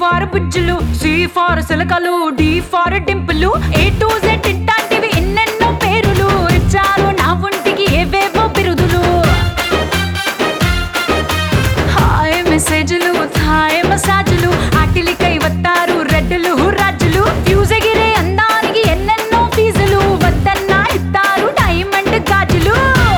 Far బుజ్జులు C for సిలకలు D for డింపులు ఏ టు జెడ్ ఇట్లాంటివి ఎన్నెన్నో పేరులు ఇచ్చారు నా ఒంటికి ఏవేవో బిరుదులు హాయ్ మెసేజ్లు హాయ్ మసాజులు ఆటిలికై వస్తారు రెడ్డులు రాజులు ఫ్యూజ్ ఎగిరే అందానికి ఎన్నెన్నో ఫీజులు వద్దన్నా ఇస్తారు డైమండ్ గాజులు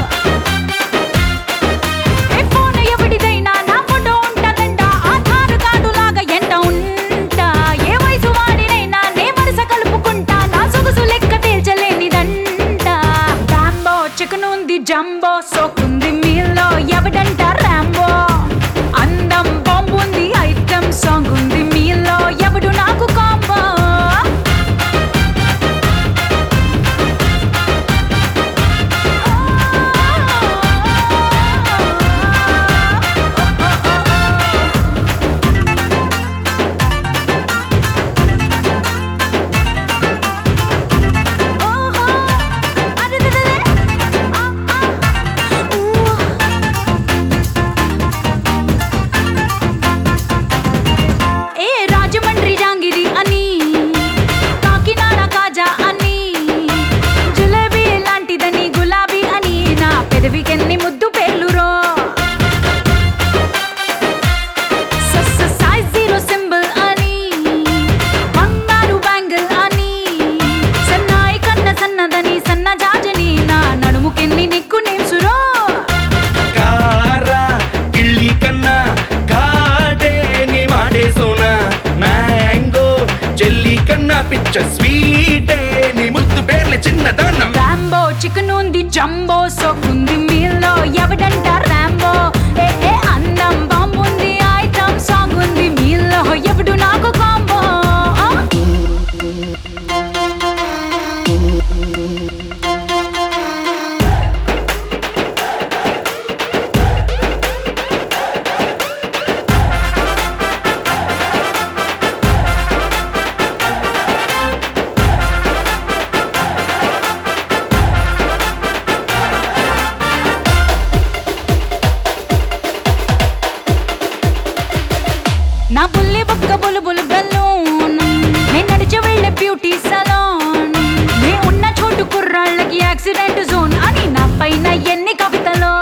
ఏ ఫోన్ ఎవడిదైనా నా ఫోటో ఉంటదంట ఆధార్ కార్డు లాగా ఎంట ఉంటా ఏ వయసు వాడినైనా నే వరుస కలుపుకుంటా నా సొగసు లెక్క తేల్చలేనిదంట డాంబో చికనుంది జంబో సోకుంది మీల్లో ఎవడంట రాంబో అందం బాంబు ఉంది ఐటమ్ సాంగ్ ఉంది మీల్లో ఎవడు నాకు కాంబో ఓహో అరెరెరె ఆ ఆ ఊ ఏ రాజమండ్రి జాంగిరి అని కాకినాడ కాజా అని జిలేబీ లాంటిదని గులాబీ అని నా పెదవికెన్ని ముద్దు పేర్లు రో సైజ్ జీరో సింబల్ అని బంగారు బ్యాంగిల్ అని సన్నాయి కన్న సన్నదని సన్న జాజని నా నడుముకెన్ని నిక్కు నేమ్సురో కారా గిళ్ళి కన్నా కాడే నీ మాడే సోనా మ్యాంగో జెల్లీ కన్నా పిచ్చ స్వీటే నీ ముద్దు పేర్ల చిన్నదానం రాంబో చికెన్ ఉంది జంబో సోకుంది మీల్లో ఎవడంట రాంబో ఏ ఏ అందం బాంబు ఉంది ఐటమ్ సాంగ్ ఉంది మీల్లో ఎవడు నాకు కాంబో ఆ? నా బుల్లి బుక్క బులుబులు బెలూన్ నే నడిచి వెళ్ళే బ్యూటీ సలోన్ నే ఉన్న చోటు కుర్రాళ్ళకి యాక్సిడెంట్ జోన్ అని నా పైన ఎన్ని కవితలో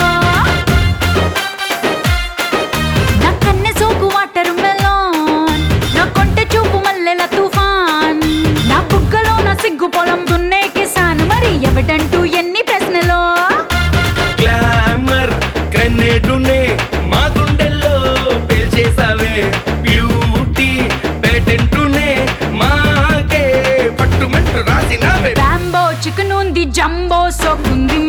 నా కన్నె సోకు వాటర్ మెలోన్ నా కొంటె చూపు మల్లెల తుఫాన్ నా బుగ్గలో నా సిగ్గు పొలం దున్నే కిసాన్ మరి ఎవడంటూ ఎన్ని ప్రశ్నలో గ్లామర్ గ్రెనేడునే మా గుండెల్లో పేల్చేసావే బ్యూటీ పేటెంటునే మాకే పట్టుమంటూ రాసినావే రాంబో చికెన్ ఉంది జంబో సోకుంది